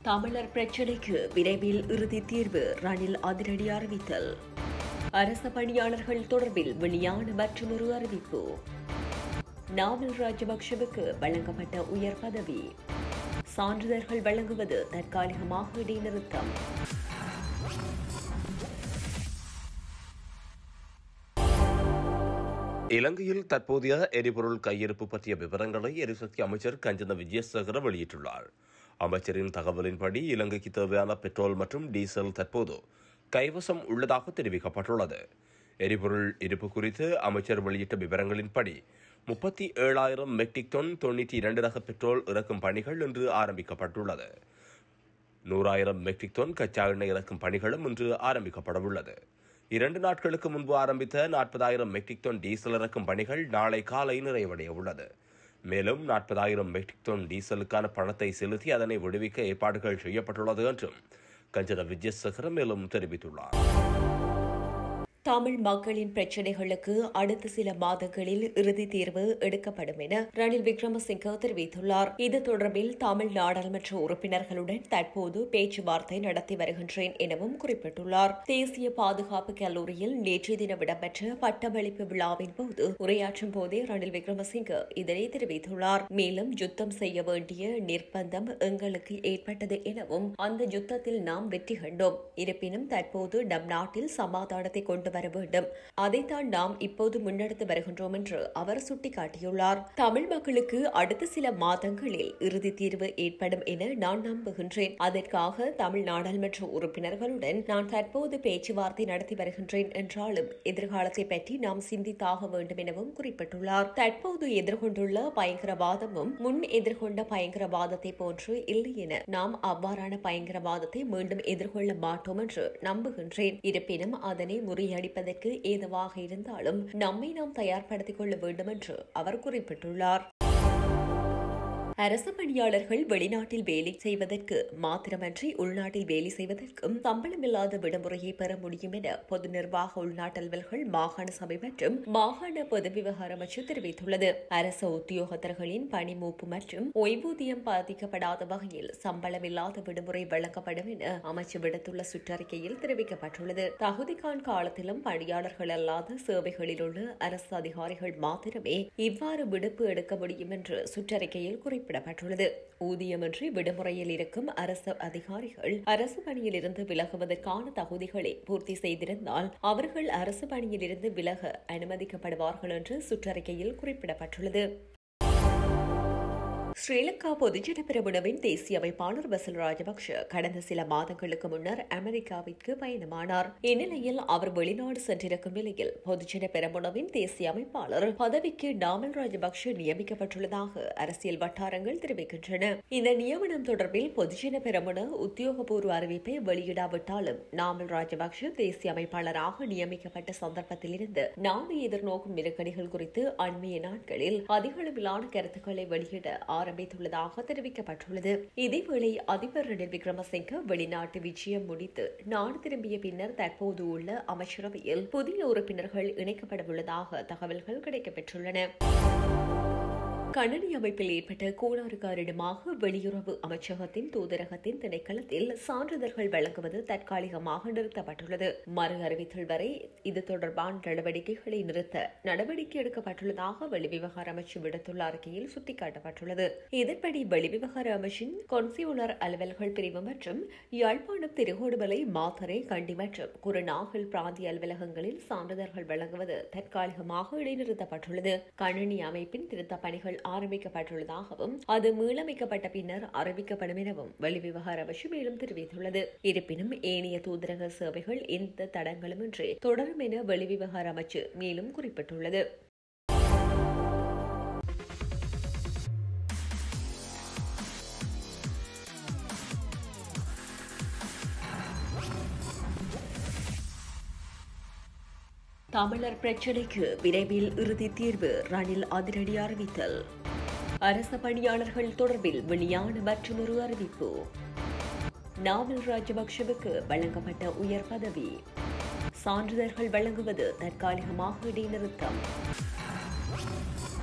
தமிழர் பிரச்சினைக்கு விரைவில் இறுதி தீர்வு ரணில் அதிரடி அறிவித்தல் அரச பணியாளர்கள் தொடர்பில் வெளியான மற்றொரு அறிவிப்பு நாவல் ராஜபக்ஷவுக்கு வழங்கப்பட்ட உயர் பதவி சான்றிதழ்கள் வழங்குவது தற்காலிகமாக இடைநிறுத்தம் இலங்கையில் தற்போதைய எரிபொருள் கையிருப்பு பற்றிய விவரங்களை எரிசக்தி அமைச்சர் கஞ்சன விஜயசேகர வெளியிட்டுள்ளார் அமைச்சரின் தகவலின்படி இலங்கைக்கு தேவையான பெட்ரோல் மற்றும் டீசல் தற்போது கைவசம் உள்ளதாக தெரிவிக்கப்பட்டுள்ளது எரிபொருள் இருப்பு குறித்து அமைச்சர் வெளியிட்ட விவரங்களின்படி முப்பத்தி ஏழாயிரம் மெட்ரிக் டன் தொண்ணூற்றி இரண்டு ரக பெட்ரோல் இறக்கும் பணிகள் இன்று ஆரம்பிக்கப்பட்டுள்ளது நூறாயிரம் மெட்ரிக் டன் கச்சா எண்ணெய் இறக்கும் பணிகளும் இன்று ஆரம்பிக்கப்படவுள்ளது இரண்டு நாட்களுக்கு முன்பு ஆரம்பித்த நாற்பதாயிரம் மெட்ரிக் டன் டீசல் இறக்கும் பணிகள் நாளை காலை நிறைவடைய உள்ளது மேலும் நாற்பதாயிரம் மெட்ரிக் டன் டீசலுக்கான பணத்தை செலுத்தி அதனை விடுவிக்க ஏற்பாடுகள் செய்யப்பட்டுள்ளது என்றும் கஞ்சன விஜயசேகர மேலும் தெரிவித்துள்ளார் தமிழ் மக்களின் பிரச்சினைகளுக்கு அடுத்த சில மாதங்களில் இறுதி தீர்வு எடுக்கப்படும் என ரணில் விக்ரமசிங்க தெரிவித்துள்ளார் இது தொடர்பில் தமிழ் நாடாளுமன்ற உறுப்பினர்களுடன் தற்போது பேச்சுவார்த்தை நடத்தி வருகின்றேன் எனவும் குறிப்பிட்டுள்ளார் தேசிய பாதுகாப்பு கல்லூரியில் நேற்றைய தினம் இடம்பெற்ற பட்டமளிப்பு விழாவின் போது உரையாற்றும் போதே ரணில் விக்ரமசிங்க இதனை தெரிவித்துள்ளார் மேலும் யுத்தம் செய்ய வேண்டிய நிர்பந்தம் எங்களுக்கு ஏற்பட்டது எனவும் அந்த யுத்தத்தில் நாம் வெற்றி கண்டோம் இருப்பினும் தற்போது நம் நாட்டில் சமாதானத்தை கொண்டு வர வேண்டும் அதைத்தான் நாம் இப்போது முன்னெடுத்து வருகின்றோம் என்று அவர் சுட்டிக்காட்டியுள்ளார் தமிழ் மக்களுக்கு அடுத்த சில மாதங்களில் இறுதி தீர்வு ஏற்படும் என நான் நம்புகின்றேன் அதற்காக தமிழ் நாடாளுமன்ற உறுப்பினர்களுடன் நான் தற்போது பேச்சுவார்த்தை நடத்தி வருகின்றேன் என்றாலும் எதிர்காலத்தை பற்றி நாம் சிந்தித்தாக வேண்டும் எனவும் குறிப்பிட்டுள்ளார் தற்போது எதிர்கொண்டுள்ள பயங்கரவாதமும் முன் எதிர்கொண்ட பயங்கரவாதத்தை போன்று இல்லை என நாம் அவ்வாறான பயங்கரவாதத்தை மீண்டும் எதிர்கொள்ள மாட்டோம் என்று நம்புகின்றேன் இருப்பினும் அதனை முறியடிப்பதற்கு ஏதுவாக இருந்தாலும் நம்மை நாம் தயார்படுத்திக் கொள்ள வேண்டும் என்று அவர் குறிப்பிட்டுள்ளார் அரசு பணியாளர்கள் வெளிநாட்டில் வேலை செய்வதற்கு மாத்திரமன்றி உள்நாட்டில் வேலை செய்வதற்கும் சம்பளமில்லாத விடுமுறையை பெற முடியும் என பொது நிர்வாக உள்நாட்டு அலுவல்கள் மாகாண சபை மற்றும் மாகாண பொது விவகார அமைச்சு தெரிவித்துள்ளது அரசு உத்தியோகத்தர்களின் பணி மூப்பு மற்றும் ஓய்வூதியம் பாதிக்கப்படாத வகையில் சம்பளமில்லாத விடுமுறை வழங்கப்படும் என அமைச்சு விடுத்துள்ள சுற்றறிக்கையில் தெரிவிக்கப்பட்டுள்ளது தகுதிகான் காலத்திலும் பணியாளர்கள் அல்லாத சேவைகளில் உள்ள அரசு அதிகாரிகள் மாத்திரமே இவ்வாறு விடுப்பு எடுக்க முடியும் என்று சுற்றறிக்கையில் குறிப்பிட்டார் குறிப்பிடப்பட்டுள்ளது ஊதியமின்றி விடுமுறையில் இருக்கும் அரசு அதிகாரிகள் அரசு பணியில் இருந்து விலகுவதற்கான தகுதிகளை பூர்த்தி செய்திருந்தால் அவர்கள் அரசு பணியில் இருந்து விலக அனுமதிக்கப்படுவார்கள் என்று சுற்றறிக்கையில் குறிப்பிடப்பட்டுள்ளது ஸ்ரீலங்கா பொதுஜன பிரமுனவின் தேசிய அமைப்பாளர் பசில் ராஜபக்ஷ கடந்த சில மாதங்களுக்கு முன்னர் அமெரிக்காவிற்கு பயணமானார் இந்நிலையில் அவர் வெளிநாடு சென்றிருக்கும் நிலையில் பொதுஜன பெரமுனவின் தேசிய அமைப்பாளர் பதவிக்கு நாமல் ராஜபக்ஷ நியமிக்கப்பட்டுள்ளதாக அரசியல் வட்டாரங்கள் தெரிவிக்கின்றன இந்த நியமனம் தொடர்பில் பொதுஜன பெரமுன உத்தியோகபூர்வ அறிவிப்பை வெளியிடாவிட்டாலும் நாமல் ராஜபக்ஷ தேசிய அமைப்பாளராக நியமிக்கப்பட்ட சந்தர்ப்பத்தில் இருந்து நாடு எதிர்நோக்கும் நெருக்கடிகள் குறித்து அண்மைய நாட்களில் அதிகளவிலான கருத்துக்களை வெளியிட ஆரம்பித்துள்ளதாக தெரிவிக்கப்பட்டுள்ளது இதேவேளை அதிபர் ரணில் விக்ரமசிங்க வெளிநாட்டு விஜயம் முடித்து நாடு திரும்பிய பின்னர் தற்போது உள்ள அமைச்சரவையில் புதிய உறுப்பினர்கள் இணைக்கப்படவுள்ளதாக தகவல்கள் கிடைக்கப்பெற்றுள்ளன கணனி அமைப்பில் ஏற்பட்ட கோளாறு காரணமாக வெளியுறவு அமைச்சகத்தின் தூதரகத்தின் திணைக்களத்தில் சான்றிதழ்கள் வழங்குவது தற்காலிகமாக நிறுத்தப்பட்டுள்ளது மறு அறிவித்தல் வரை இது தொடர்பான நடவடிக்கைகளை நிறுத்த நடவடிக்கை எடுக்கப்பட்டுள்ளதாக வெளிவிவகார அமைச்சு விடுத்துள்ள அறிக்கையில் சுட்டிக்காட்டப்பட்டுள்ளது இதன்படி வெளிவிவகார அமைச்சின் கொன்சியுலர் அலுவல்கள் பிரிவு மற்றும் யாழ்ப்பாணம் திருகோடுமலை மாத்தரை கண்டி மற்றும் குருநாகல் பிராந்திய அலுவலகங்களில் சான்றிதழ்கள் வழங்குவது தற்காலிகமாக இடைநிறுத்தப்பட்டுள்ளது கணனி அமைப்பின் திருத்த பணிகள் ஆரம்பிக்கப்பட்டுள்ளதாகவும் அது மீளமைக்கப்பட்ட பின்னர் அறிவிக்கப்படும் எனவும் வெளிவிவகார அமைச்சு மேலும் தெரிவித்துள்ளது இருப்பினும் ஏனைய தூதரக சேவைகள் எந்த தடங்களுமின்றி தொடரும் என வெளிவிவகார அமைச்சு மேலும் குறிப்பிட்டுள்ளது தமிழர் பிரச்சினைக்கு விரைவில் இறுதி தீர்வு ரணில் அதிரடி அறிவித்தல் அரச பணியாளர்கள் தொடர்பில் வெளியான மற்றொரு அறிவிப்பு நாவல் ராஜபக்ஷவுக்கு வழங்கப்பட்ட உயர் பதவி சான்றிதழ்கள் வழங்குவது தற்காலிகமாக இடைநிறுத்தம்